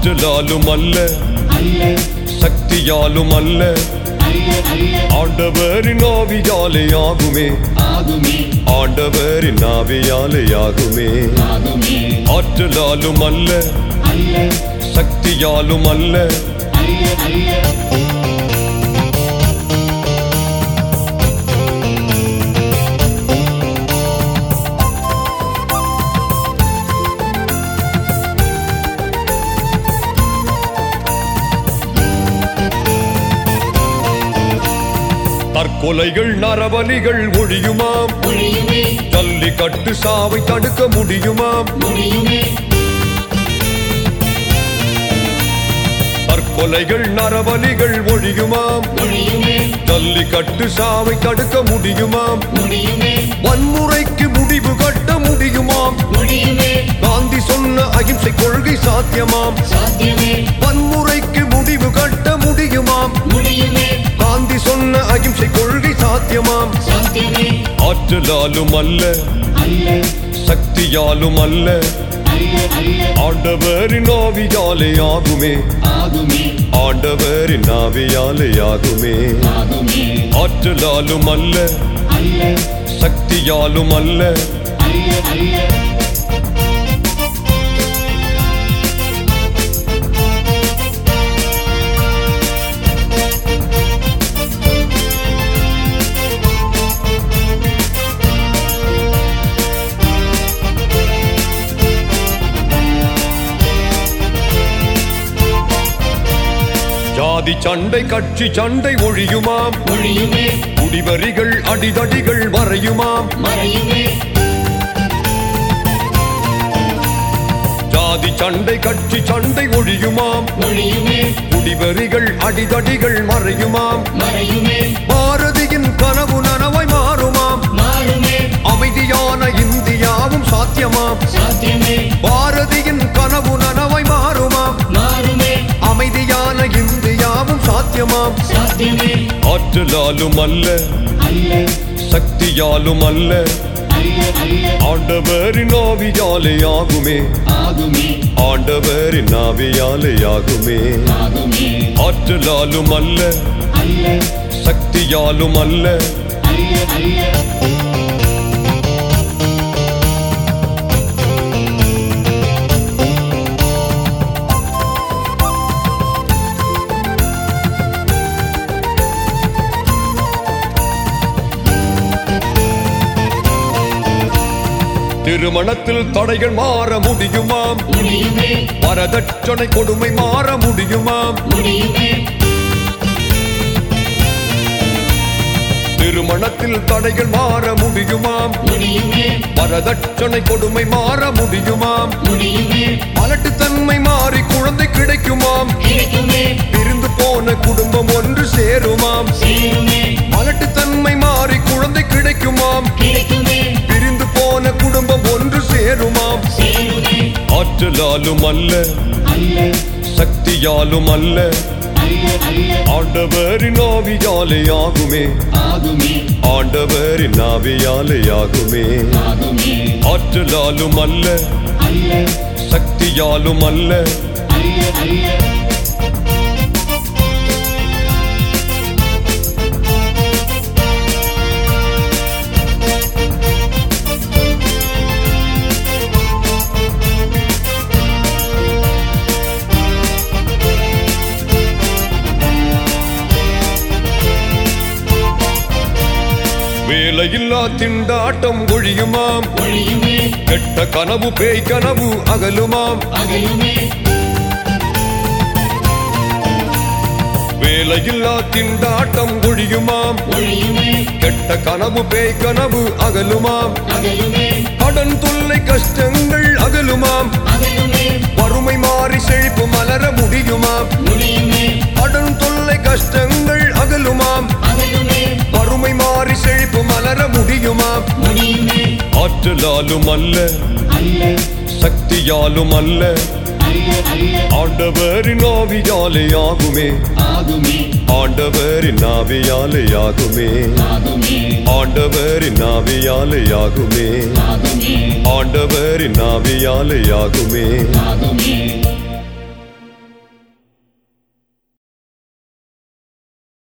ஆற்றலாலும் அல்ல அல்ல சக்தியாலும் அல்ல அல்ல அல்ல ஆண்டவரின் ஆவியாலே ஆகுமே ஆகுமே ஆண்டவரின் ஆவியாலே ஆகுமே ஆகுமே ஆற்றலாலும் அல்ல அல்ல சக்தியாலும் அல்ல அல்ல அல்ல தற்கொலைகள் நரபலிகள் ஒழியுமாம் முடியுமே ஜல்லிக்கட்டு சாவை தடுக்க முடியுமாம் முடியுமே தற்கொலைகள் நரபலிகள் ஒழியுமாம் முடியுமே ஜல்லிக்கட்டு சாவை தடுக்க முடியுமாம் முடியுமே வன்முறைக்கு முடிவு கட்ட முடியுமாம் முடியுமே காந்தி சொன்ன அகிம்சை கொள்கை சாத்தியமாம் சாத்தியமே வன்முறைக்கு முடிவு கட்ட முடியுமாம் முடியுமே காந்தி சொன்ன அகிம்சை கொள்கை சாத்தியமாம் சாத்தியமே ஆற்றலாலும் அல்ல அல்ல சக்தியாலும் அல்ல அல்ல அல்ல ஆண்டவரின் ஆவியாலே ஆகுமே ஆகுமே ஆண்டவரின் ஆவியாலே ஆகுமே ஆகுமே ஆற்றலாலும் அல்ல அல்ல சக்தியாலும் அல்ல அல்ல அல்ல ஜாதி சண்டை கட்சி சண்டை ஒழியுமாம் முடியுமே குடிவரிகள் அடிதடிகள் வரையுமாம் மறையுமே ஜாதி சண்டை கட்சி சண்டை ஒழியுமாம் முடியுமே குடிவரிகள் அடிதடிகள் மறையுமாம் மறையுமே பாரதியின் கனவு நனவாய் மாறுமாம் மாறுமே அமைதியான இந்தியாவும் சாத்தியமாம் சாத்தியமே பாரதியின் கனவு நனவாய் மாறுமாம் மாறுமே அமைதியான இந்தியாவும் சாத்தியமாம் சாத்தியமே ஆற்றலாலும் அல்ல அல்ல சக்தியாலும் அல்ல அல்ல அல்ல ஆண்டவரின் ஆவியாலே ஆகுமே ஆகுமே ஆண்டவரின் ஆவியாலே ஆகுமே ஆகுமே ஆற்றலாலும் அல்ல அல்ல சக்தியாலும் அல்ல அல்ல அல்ல திருமணத்தில் தடைகள் மாற முடியுமாம் முடியுமே வரதட்சணை கொடுமை மாற முடியுமாம் முடியுமே திருமணத்தில் தடைகள் மாற முடியுமாம் முடியுமே வரதட்சணை கொடுமை மாற முடியுமாம் முடியுமே மலட்டுத்தன்மை மாறி குழந்தை கிடைக்குமாம் கிடைக்குமே பிரிந்து போன குடும்பம் ஒன்று சேருமாம் சேருமே மலட்டுத்தன்மை மாறி குழந்தை கிடைக்குமாம் கிடைக்குமே பிரிந்து போன குடும்பம் ஒன்று சேருமாம் சேருமே ஆற்றலாலும் அல்ல அல்ல சக்தியாலும் அல்ல அல்ல அல்ல ஆண்டவரின் ஆவியாலே ஆகுமே ஆகுமே ஆண்டவரின் ஆவியாலே ஆகுமே ஆகுமே ஆற்றலாலும் அல்ல அல்ல சக்தியாலும் அல்ல அல்ல அல்ல வேலையில்லா திண்டாட்டம் ஒழியுமாம் ஒழியுமே கெட்ட கனவு பேய் கனவு அகலுமாம் அகலுமே வேலையில்லா திண்டாட்டம் ஒழியுமாம் ஒழியுமே கெட்ட கனவு பேய் கனவு அகலுமாம் அகலுமே கடன் தொல்லை கஷ்டங்கள் அகலுமாம் அகலுமே வறுமை மாறி செழிப்பு மலர முடியுமாம் முடியுமே கடன் தொல்லை கஷ்டங்கள் அகலுமாம் அகலுமே வறுமை மாறி செழிப்பு மலர முடியுமாம் முடியுமே ஆற்றலாலும் அல்ல அல்ல சக்தியாலும் அல்ல அல்ல அல்ல ஆண்டவரின் ஆவியாலே ஆகுமே ஆகுமே ஆண்டவரின் ஆவியாலே ஆகுமே ஆகுமே ஆண்டவரின் ஆவியாலே ஆகுமே ஆகுமே ஆண்டவரின் ஆவியாலே ஆகுமே ஆகுமே